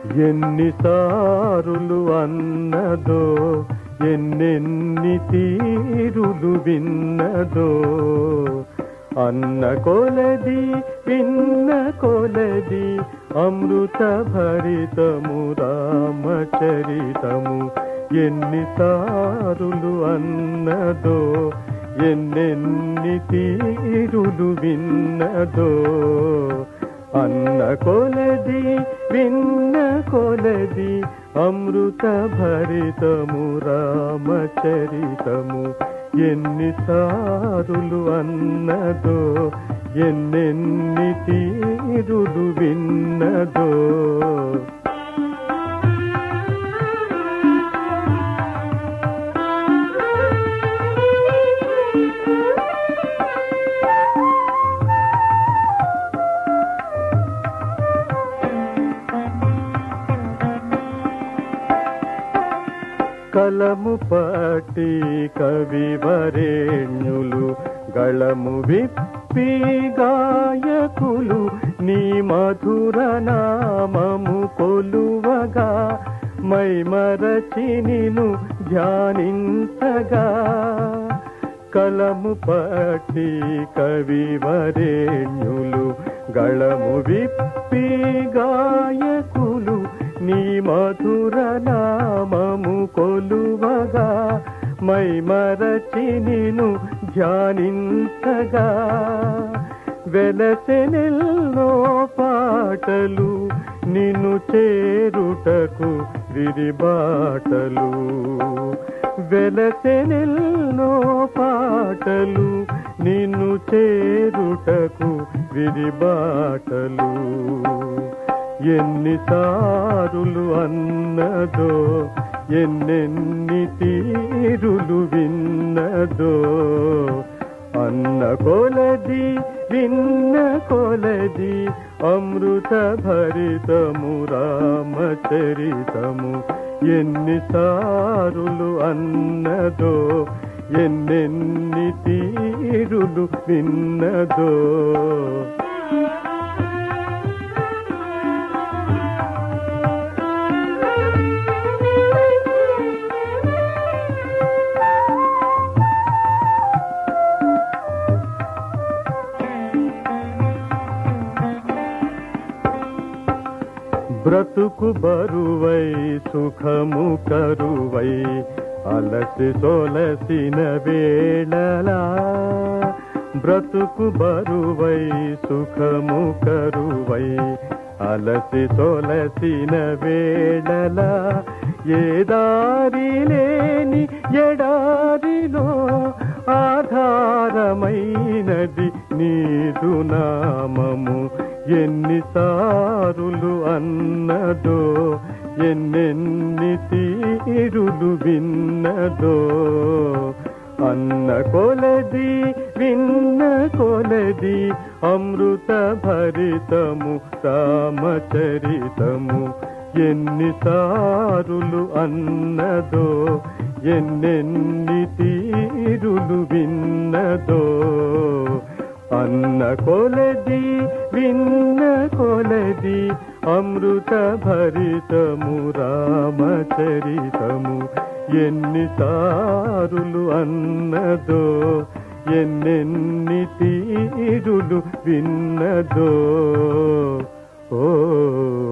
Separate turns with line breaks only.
ఎన్నిసారులు అన్నదో ఎన్నెన్ని తీరులు విన్నదో అన్న కొలది విన్న కొలది అమృత భరితము రామచరితము ఎన్నిసారులు అన్నదో ఎన్నెన్ని తీరులు విన్నదో అన్న కొలది విన్న కొలది అమృత భరితము రామచరితము ఎన్నిసారులు అన్నదో ఎన్నెన్ని తీరులు విన్నదో కలము పట్టి కవి వరేణ్యులు గళము విప్పి గాయకులు నీ మధుర నామము కొలువగా మై మరచి నిను ధ్యానించగా కలము పట్టి కవి వరేణ్యులు గళము విప్పి గాయకులు నీ మధుర నామము కొలువగా మై మరచి నిను ధ్యానించగా వెలసెనెల్లో పాటలు నిన్ను చేరుటకు విరిబాటలు వెలసెనెల్లో పాటలు నిన్ను చేరుటకు విరిబాటలు ఎన్నిసారులు అన్నదో ఎన్నెన్ని తీరులు విన్నదో అన్న కొలది విన్న కొలది అమృత భరితము రామచరితము ఎన్నిసారులు అన్నదో ఎన్నెన్ని తీరులు విన్నదో బ్రతుకు బరువై సుఖము కరువై అలసి సొలసిన వేళలా బ్రతుకు బరువై సుఖము కరువై అలసి సొలసిన వేళలా ఏ దారి లేని ఎడారిలో ఆధారమైనది నీదు నామము ఎన్నిసారులు అన్నదో ఎన్నెన్ని తీరులు విన్నదో అన్న కొలది విన్న కొలది అమృత భరితము రామచరితము ఎన్నిసారులు అన్నదో ఎన్నెన్ని తీరులు విన్నదో అన్న కొలది విన్న కొలది అమృత భరితము రామచరితము ఎన్నిసారులు అన్నదో ఎన్నెన్ని తీరులు విన్నదో ఓ